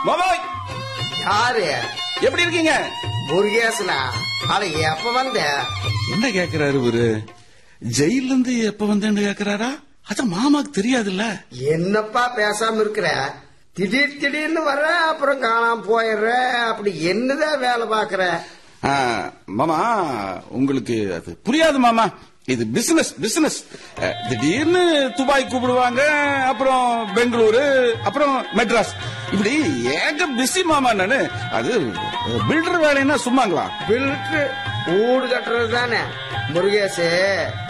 மாமாய் யாரு எப்படி இருக்கீங்க முருகேசனா அட எப்ப வந்த என்ன கேக்குறாரு இவரு ஜெயில இருந்து எப்ப வந்தேன்னு கேக்குறாரா அத மாமாக்கு தெரியாதுல்ல என்னப்பா பேசாம இருக்கிற திடீர் திடீர்னு வர அப்புறம் காணாம போயிடுற அப்படி என்னதான் வேலை பாக்குற ஆ, மாமா உங்களுக்கு அது புரியாது மாமா இது பிசினஸ் பிசினஸ் திடீர்னு துபாய் கூப்பிடுவாங்க அப்புறம் பெங்களூரு அப்புறம் மெட்ராஸ் இப்படி ஏக பிஸி மாமா நானு அது பில்டர் வேலைன்னா சும்மாங்களா பில்ட்டு ஊடு கட்டுறது தானே முருகேசு